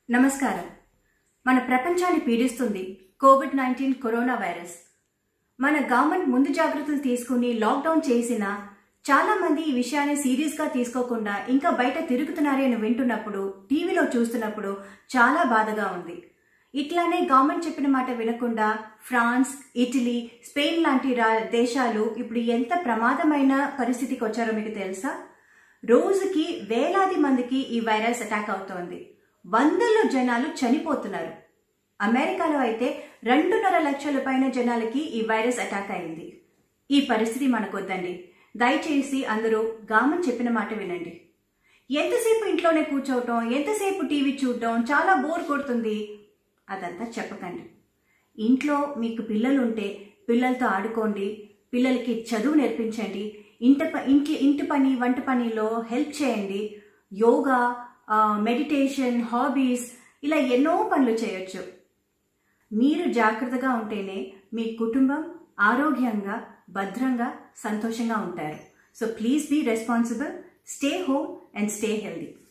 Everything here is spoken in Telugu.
నమస్కారం మన ప్రపంచాన్ని పీడిస్తుంది కోవిడ్ నైన్టీన్ కరోనా వైరస్ మన గవర్నమెంట్ ముందు జాగ్రత్తలు తీసుకుని లాక్డౌన్ చేసినా చాలా మంది ఈ విషయాన్ని సీరియస్ గా తీసుకోకుండా ఇంకా బయట తిరుగుతున్నారే అని వింటున్నప్పుడు టీవీలో చూస్తున్నప్పుడు చాలా బాధగా ఉంది ఇట్లానే గవర్నమెంట్ చెప్పిన మాట వినకుండా ఫ్రాన్స్ ఇటలీ స్పెయిన్ లాంటి రా- దేశాలు ఇప్పుడు ఎంత ప్రమాదమైన పరిస్థితికి వచ్చారో మీకు తెలుసా రోజుకి వేలాది మందికి ఈ వైరస్ అటాక్ అవుతోంది వందల్లో జనాలు చనిపోతున్నారు అమెరికాలో అయితే రెండున్నర లక్షల పైన జనాలకి ఈ వైరస్ అటాక్ అయింది ఈ పరిస్థితి మనకొద్దండి దయచేసి అందరూ గవర్నమెంట్ చెప్పిన మాట వినండి ఎంతసేపు ఇంట్లోనే కూర్చోవటం ఎంతసేపు టీవీ చూడటం చాలా బోర్ కొడుతుంది అదంతా చెప్పకండి ఇంట్లో మీకు పిల్లలు ఉంటే పిల్లలతో ఆడుకోండి పిల్లలకి చదువు నేర్పించండి ఇంట ప- ఇంటి ఇంటి పని వంట పనిలో హెల్ప్ చేయండి యోగా మెడిటేషన్ హాబీస్ ఇలా ఎన్నో పనులు చేయొచ్చు మీరు జాగ్రత్తగా ఉంటేనే మీ కుటుంబం ఆరోగ్యంగా భద్రంగా సంతోషంగా ఉంటారు so please be responsible stay home and stay healthy